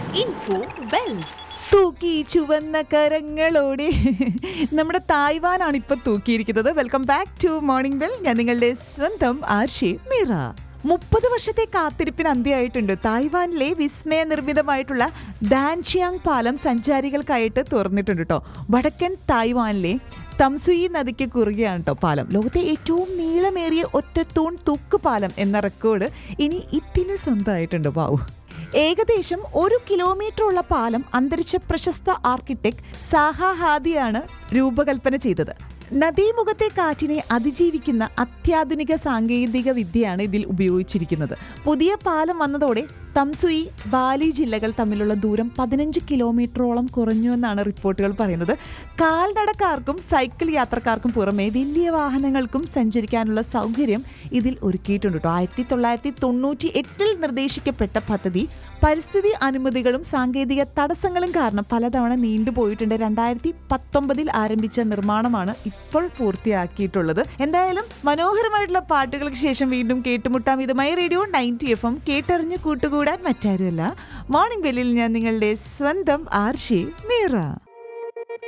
Info Bells. തൂക്കി ചുവന്ന കരങ്ങളോടെ നമ്മുടെ തായ്വാനാണ് ഇപ്പൊ തൂക്കിയിരിക്കുന്നത് welcome back to morning bell ഞാൻ നിങ്ങളുടെ സ്വന്തം ആർഷി മീറ മുപ്പത് വർഷത്തെ കാത്തിരിപ്പിന് അന്ത്യമായിട്ടുണ്ട് തായ്വാനിലെ വിസ്മയ നിർമ്മിതമായിട്ടുള്ള ദാൻഷിയാങ് പാലം സഞ്ചാരികൾക്കായിട്ട് തുറന്നിട്ടുണ്ട് കേട്ടോ വടക്കൻ തായ്വാനിലെ തംസുയി നദിക്ക് കുറുകെയാണ് കേട്ടോ പാലം ലോകത്തെ ഏറ്റവും നീളമേറിയ ഒറ്റത്തൂൺ തൂക്കുപാലം എന്ന റെക്കോർഡ് ഇനി ഇതിന് സ്വന്തമായിട്ടുണ്ട് പാവു ഏകദേശം ഒരു കിലോമീറ്റർ ഉള്ള പാലം അന്തരിച്ച പ്രശസ്ത ആർക്കിടെക്ട് സാഹ ഹാദിയാണ് രൂപകൽപ്പന ചെയ്തത് നദീമുഖത്തെ കാറ്റിനെ അതിജീവിക്കുന്ന അത്യാധുനിക സാങ്കേതിക വിദ്യയാണ് ഇതിൽ ഉപയോഗിച്ചിരിക്കുന്നത് പുതിയ പാലം വന്നതോടെ തംസുയി ബാലി ജില്ലകൾ തമ്മിലുള്ള ദൂരം പതിനഞ്ച് കിലോമീറ്ററോളം കുറഞ്ഞു എന്നാണ് റിപ്പോർട്ടുകൾ പറയുന്നത് കാൽനടക്കാർക്കും സൈക്കിൾ യാത്രക്കാർക്കും പുറമെ വലിയ വാഹനങ്ങൾക്കും സഞ്ചരിക്കാനുള്ള സൗകര്യം ഇതിൽ ഒരുക്കിയിട്ടുണ്ട് കേട്ടോ ആയിരത്തി തൊള്ളായിരത്തി തൊണ്ണൂറ്റി എട്ടിൽ നിർദ്ദേശിക്കപ്പെട്ട പദ്ധതി പരിസ്ഥിതി അനുമതികളും സാങ്കേതിക തടസ്സങ്ങളും കാരണം പലതവണ നീണ്ടുപോയിട്ടുണ്ട് രണ്ടായിരത്തി പത്തൊമ്പതിൽ ആരംഭിച്ച നിർമ്മാണമാണ് ഇപ്പോൾ പൂർത്തിയാക്കിയിട്ടുള്ളത് എന്തായാലും മനോഹരമായിട്ടുള്ള പാട്ടുകൾക്ക് ശേഷം വീണ്ടും കേട്ടുമുട്ടാം ഇതുമായി റേഡിയോ നയൻറ്റി എഫ് എം കേട്ടറിഞ്ഞ് കൂട്ടുകൂടാൻ മറ്റാരുമല്ല മോർണിംഗ് ബെല്ലിൽ ഞാൻ നിങ്ങളുടെ സ്വന്തം ആർഷി മീറ